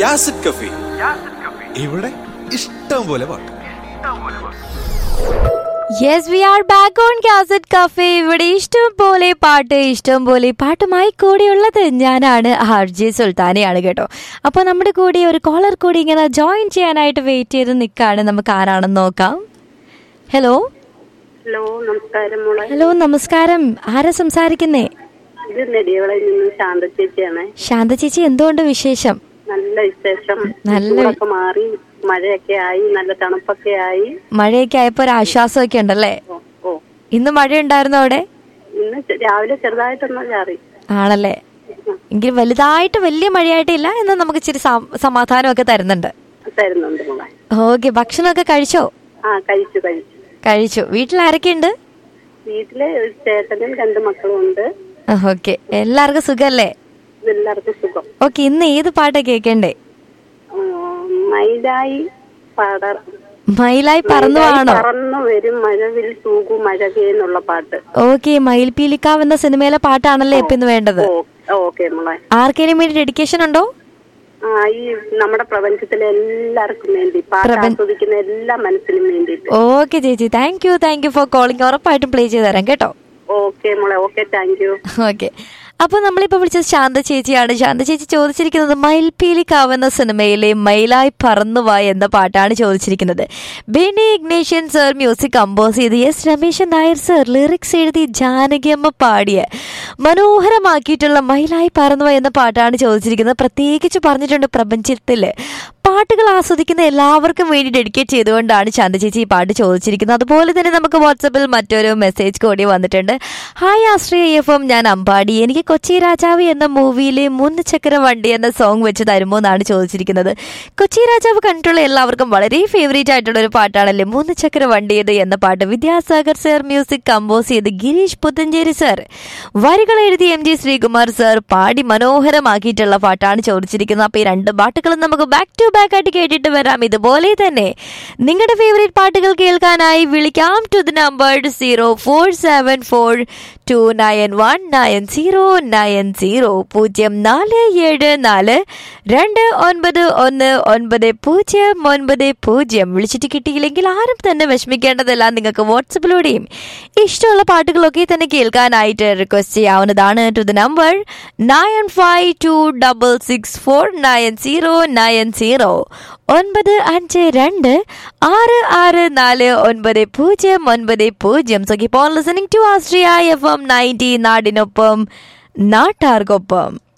യാസിഡ് കഫി ഇവിടെ ഇഷ്ടം പോലെ പാട്ട് yes we are back on cassette cafe ഇവിടെ ഇഷ്ടം പോലെ പാട്ട് ഇഷ്ടം പോലെ പാട്ടുമായി കൂടെയുള്ളത് ഞാനാണ് ആർ ജെ സുൽത്താനയാണ് കേട്ടോ അപ്പോൾ നമ്മുടെ കൂടെ ഒരു കോളർ കൂടി ഇങ്ങനെ ജോയിൻ ചെയ്യാനായിട്ട് വെയിറ്റ് ചെയ്ത് നിൽക്കുകയാണ് നമുക്ക് ആരാണെന്ന് നോക്കാം ഹലോ ഹലോ നമസ്കാരം മോളെ ഹലോ നമസ്കാരം ആരാ സംസാരിക്കുന്നേ ഇത് നെടിയവളയിൽ നിന്ന് ശാന്ത ചേച്ചിയാണ് ശാന്ത ചേച്ചി എന്തുകൊണ്ട് വിശേഷം നല്ല വിശേഷം നല്ല- ചൂടൊക്കെ മാറി മഴയൊക്കെ ആയി നല്ല തണുപ്പൊക്കെ ആയി മഴയൊക്കെ ആയപ്പോൾ ഒരു ആശ്വാസമൊക്കെ ഉണ്ടല്ലേ ഓ ഓ ഇന്ന് മഴ ഉണ്ടായിരുന്നോ അവിടെ ഇന്ന് ചെ- രാവിലെ ചെറുതായിട്ടൊന്ന് ചാറി ആണല്ലേ എങ്കിൽ വലുതായിട്ട് വലിയ മഴയായിട്ടില്ല എന്ന് നമുക്ക് ഇച്ചിരി സം- സമാധാനമൊക്കെ തരുന്നുണ്ട് തരുന്നുണ്ട് മോളെ ഓക്കെ ഭക്ഷണമൊക്കെ കഴിച്ചോ ആ കഴിച്ചു കഴിച്ചു കഴിച്ചു വീട്ടിൽ ആരൊക്കെയുണ്ട് വീട്ടില് ഒരു ചേട്ടനും രണ്ട് മക്കളും ഉണ്ട് ഓക്കെ എല്ലാവർക്കും സുഖല്ലേ എല്ലാവർക്കും സുഖം ഓക്കെ ഇന്ന് ഏത് പാട്ടാ കേൾക്കണ്ടേ ഉം, മൈലായി പാടർ മയിലായി പറന്നുവാണോ പറന്നു വരും മഴവിൽ തൂകു മഴകേ എന്നുള്ള പാട്ട് ഓക്കെ മയിൽപീലിക്കാവ് എന്ന സിനിമയിലെ പാട്ടാണല്ലേ ഇപ്പൊ ഇന്ന് വേണ്ടത് ഓ ഓക്കെ മോളെ ആർക്കെങ്കിലും വേണ്ടി ഡെഡിക്കേഷൻ ഉണ്ടോ ആ ഈ നമ്മുടെ പ്രപഞ്ചത്തിലെ എല്ലാവർക്കും വേണ്ടി പാട്ട് ആസ്വദിക്കുന്ന എല്ലാ മനസ്സിനും വേണ്ടിയിട്ട് ഓക്കെ ചേച്ചി thank you thank you for calling ഉറപ്പായിട്ടും പ്ലേ ചെയ്ത് തരാം കേട്ടോ ഓക്കെ മോളെ ഓക്കെ താങ്ക് യു ഓക്കെ അപ്പൊ നമ്മളിപ്പോ വിളിച്ചത് ശാന്ത ചേച്ചിയാണ് ശാന്ത ചേച്ചി ചോദിച്ചിരിക്കുന്നത് മയിൽപീലിക്കാവ് എന്ന സിനിമയിലെ മയിലായി പറന്നുവാ എന്ന പാട്ടാണ് ചോദിച്ചിരിക്കുന്നത് Beni Ignatius sir music compose ചെയ്ത് S Rameshan Nair sir lyrics എഴുതി ജാനകിയമ്മ പാടിയ മനോഹരമാക്കിയിട്ടുള്ള മയിലായി പറന്നുവാ എന്ന പാട്ടാണ് ചോദിച്ചിരിക്കുന്നത് പ്രത്യേകിച്ച് പറഞ്ഞിട്ടുണ്ട് പ്രപഞ്ചത്തിൽ പാട്ടുകൾ ആസ്വദിക്കുന്ന എല്ലാവർക്കും വേണ്ടി ഡെഡിക്കേറ്റ് ചെയ്തുകൊണ്ടാണ് ശാന്ത ചേച്ചി ഈ പാട്ട് ചോദിച്ചിരിക്കുന്നത് അതുപോലെ തന്നെ നമുക്ക് വാട്സപ്പിൽ മറ്റൊരു മെസ്സേജ് കൂടി വന്നിട്ടുണ്ട് ഹായ് ആശ്രയ എഫ് എം ഞാൻ അമ്പാടി എനിക്ക് കൊച്ചി രാജാവ് എന്ന മൂവിയിലെ മൂന്ന് ചക്ര വണ്ടി എന്ന സോങ് വെച്ച് തരുമോ എന്നാണ് ചോദിച്ചിരിക്കുന്നത് കൊച്ചി രാജാവ് കണ്ടിട്ടുള്ള എല്ലാവർക്കും വളരെ ഫേവറേറ്റ് ആയിട്ടുള്ള ഒരു പാട്ടാണല്ലേ മൂന്ന് ചക്ര വണ്ടിയത് എന്ന പാട്ട് വിദ്യാസാഗർ സർ മ്യൂസിക് കമ്പോസ് ചെയ്ത് ഗിരീഷ് പുത്തഞ്ചേരി സർ വരികൾ എഴുതി എം ജി ശ്രീകുമാർ സർ പാടി മനോഹരമാക്കിയിട്ടുള്ള പാട്ടാണ് ചോദിച്ചിരിക്കുന്നത് അപ്പോൾ ഈ രണ്ട് പാട്ടുകളും നമുക്ക് ബാക്ക് ടു ബാക്ക് ആയിട്ട് കേട്ടിട്ട് വരാം ഇതുപോലെ തന്നെ നിങ്ങളുടെ ഫേവറേറ്റ് പാട്ടുകൾ കേൾക്കാനായി വിളിക്കാം to the number zero four seven four two nine one nine zero nine zero പൂജ്യം നാല് ഏഴ് നാല് രണ്ട് ഒൻപത് ഒന്ന് ഒൻപത് പൂജ്യം ഒൻപത് പൂജ്യം വിളിച്ചിട്ട് കിട്ടിയില്ലെങ്കിൽ ആരും തന്നെ വിഷമിക്കേണ്ടതല്ല നിങ്ങൾക്ക് വാട്സപ്പിലൂടെയും ഇഷ്ടമുള്ള പാട്ടുകളൊക്കെ തന്നെ കേൾക്കാനായിട്ട് റിക്വസ്റ്റ് ചെയ്യാവുന്നതാണ് to the number nine five two double six four nine zero nine zero ഒൻപത് അഞ്ച് രണ്ട് ആറ് ആറ് നാല് ഒൻപത് പൂജ്യം ഒൻപത് പൂജ്യം so keep on listening to Astria F M ninety നാടിനൊപ്പം നാട്ടാർക്കൊപ്പം